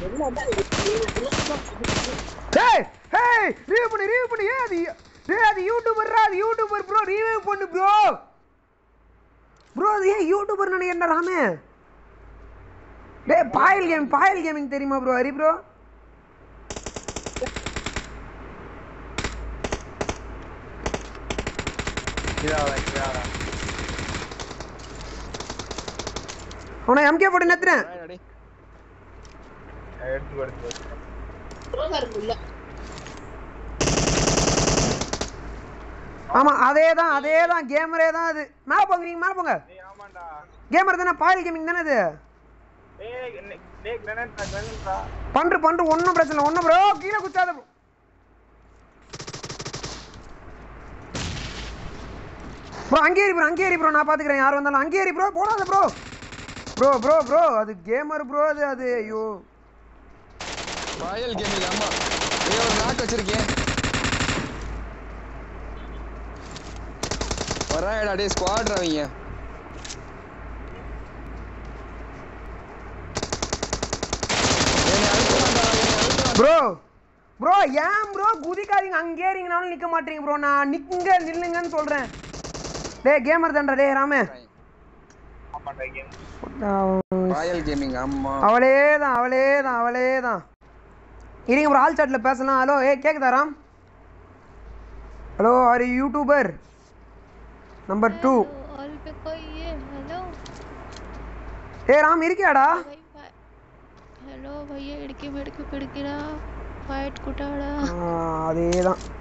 டேய் hey review பண்ணு review பண்ணு ஏன் அது டேய் அது யூடியூபர்ரா அது யூடியூபர் ப்ரோ ரிவ்யூ பண்ணு ப்ரோ ப்ரோ அது ஏன் யூடியூபர் நினைக்கிறேன் ராமே டேய் பாயல் கேம் பாயல் கேமிங் தெரியுமா ப்ரோ ஹரி ப்ரோ இதாடா இதாடா அவனை எம்கே போட்டு நத்துறேன் டேய் எடுத்து எடுத்து ஆமா அதே தான் அதே தான் கேமரே தான் அது மேலே போங்க நீங்க மேலே போங்க டேய் ஆமாண்டா கேமர் தானே பாயல் கேமிங் தானே அது டேய் என்ன- டேய் கிரனேட் கிரனேட்ரா பண்று பண்று ஒன்றும் பிரச்சனை இல்லை ஒன்றும் ப்ரோ கீழே குச்சாத bro. ப்ரோ அங்கே ஏறி ப்ரோ அங்கே ஏறி ப்ரோ நான் பார்த்துக்கிறேன் யார் வந்தாலும் அங்கே ஏறி ப்ரோ போடாத ப்ரோ ப்ரோ ப்ரோ ப்ரோ அது கேமர் ப்ரோ அது அது ஐயோ ராயல் கேமிங் ஆமா ஏய் ஒரு நாக் வச்சிருக்கேன் வராடா டேய் ஸ்குவாட் அவங்க என்னை அழுத்துறான்டா, என்னை அழுத்துறான். ப்ரோ ப்ரோ ஏன் ப்ரோ குதிக்காதீங்க அங்கே ஏறிங்கனாலும் நிற்க மாட்டீங்க ப்ரோ நான் நிற்குங்க நில்லுங்கன்னு சொல்கிறேன் டேய் கேமர் தான்டா டேய் ராமே ஆமாண்டா கேம் ராயல் கேமிங் ஆமா அவளே தான் அவளே தான் அவளே தான் இருங்க ப்ரோ ஆல் சாட்டில் பேசலாம் ஹலோ ஏ கேக்குதா ராம் ஹலோ ஆர் யூடியூபர் நம்பர் டூ ऑल पे कोई है हेलो ஏ ராம் இருக்கியாடா भाई भाई हेलो भैया इड़की मिड़की पिड़कीड़ा फाइट कुटाड़ा அதே தான்